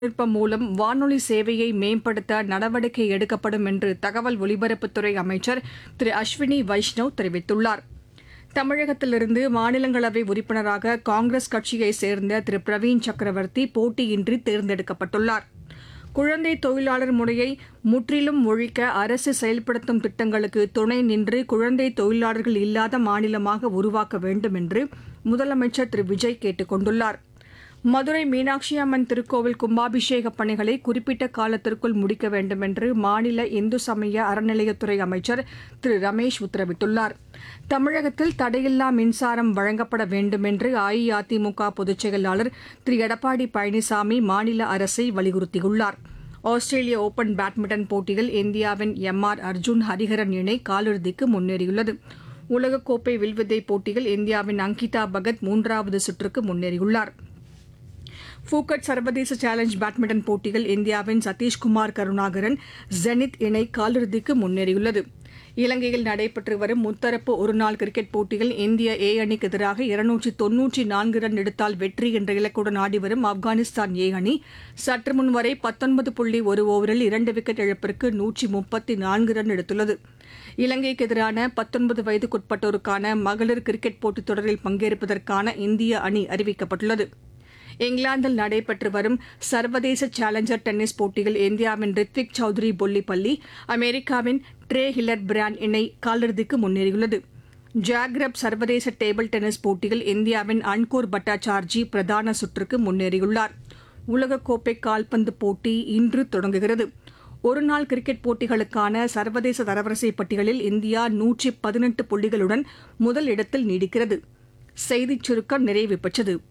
தொழில்நுட்பம் மூலம் வானொலி சேவையை மேம்படுத்த நடவடிக்கை எடுக்கப்படும் என்று தகவல் ஒலிபரப்புத்துறை அமைச்சர் திரு அஸ்வினி வைஷ்ணவ் தெரிவித்துள்ளார் தமிழகத்திலிருந்து மாநிலங்களவை உறுப்பினராக காங்கிரஸ் கட்சியைச் சேர்ந்த திரு பிரவீன் சக்கரவர்த்தி போட்டியின்றி தேர்ந்தெடுக்கப்பட்டுள்ளார் குழந்தை தொழிலாளர் முறையை முற்றிலும் ஒழிக்க அரசு செயல்படுத்தும் திட்டங்களுக்கு துணை நின்று குழந்தை தொழிலாளர்கள் இல்லாத மாநிலமாக உருவாக்க வேண்டும் என்று முதலமைச்சர் திரு விஜய் கேட்டுக் கொண்டுள்ளார் மதுரை மீனாட்சி அம்மன் திருக்கோவில் கும்பாபிஷேக பணிகளை குறிப்பிட்ட காலத்திற்குள் முடிக்க வேண்டும் என்று மாநில இந்து சமய அறநிலையத்துறை அமைச்சர் திரு ரமேஷ் உத்தரவிட்டுள்ளார் தமிழகத்தில் தடையில்லா மின்சாரம் வழங்கப்பட வேண்டும் என்று அஇஅதிமுக பொதுச் செயலாளர் திரு எடப்பாடி பழனிசாமி மாநில அரசை வலியுறுத்தியுள்ளார் ஆஸ்திரேலிய ஓபன் பேட்மிண்டன் போட்டியில் இந்தியாவின் எம் ஆர் அர்ஜுன் ஹரிஹரன் இணை காலிறுதிக்கு முன்னேறியுள்ளது உலகக்கோப்பை வில்வித்தை போட்டியில் இந்தியாவின் அங்கிதா பகத் மூன்றாவது சுற்றுக்கு முன்னேறியுள்ளார் ஃபூகட் சர்வதேச சேலஞ்ச் பேட்மிண்டன் போட்டியில் இந்தியாவின் சதீஷ்குமார் கருணாகரன் ஜெனித் இணை காலிறுதிக்கு முன்னேறியுள்ளது இலங்கையில் நடைபெற்று வரும் முத்தரப்பு ஒருநாள் கிரிக்கெட் போட்டியில் இந்திய ஏ அணிக்கு எதிராக இருநூற்றி தொன்னூற்றி நான்கு ரன் எடுத்தால் வெற்றி என்ற இலக்குடன் ஆடி வரும் ஆப்கானிஸ்தான் ஏ அணி சற்று முன் வரை பத்தொன்பது புள்ளி ஒரு ஓவரில் இரண்டு விக்கெட் இழப்பிற்கு நூற்றி முப்பத்தி நான்கு ரன் எடுத்துள்ளது இலங்கைக்கு எதிரான பத்தொன்பது வயதுக்குட்பட்டோருக்கான மகளிர் கிரிக்கெட் போட்டித் தொடரில் பங்கேற்பதற்கான இந்திய அணி அறிவிக்கப்பட்டுள்ளது இங்கிலாந்தில் நடைபெற்று வரும் சர்வதேச சேலஞ்சர் டென்னிஸ் போட்டியில் இந்தியாவின் ரித்விக் சௌத்ரி பொல்லிப்பள்ளி அமெரிக்காவின் ட்ரே ஹில்லர் பிராண்ட் இணை காலிறுதிக்கு முன்னேறியுள்ளது ஜாக்ரப் சர்வதேச டேபிள் டென்னிஸ் போட்டியில் இந்தியாவின் அன்கூர் பட்டாச்சார்ஜி பிரதான சுற்றுக்கு முன்னேறியுள்ளார் உலகக்கோப்பை கால்பந்து போட்டி இன்று தொடங்குகிறது ஒருநாள் கிரிக்கெட் போட்டிகளுக்கான சர்வதேச தரவரிசை பட்டியலில் இந்தியா நூற்றி பதினெட்டு புள்ளிகளுடன் முதல் இடத்தில் நீடிக்கிறது செய்திச் சுருக்கம் நிறைவு பெற்றது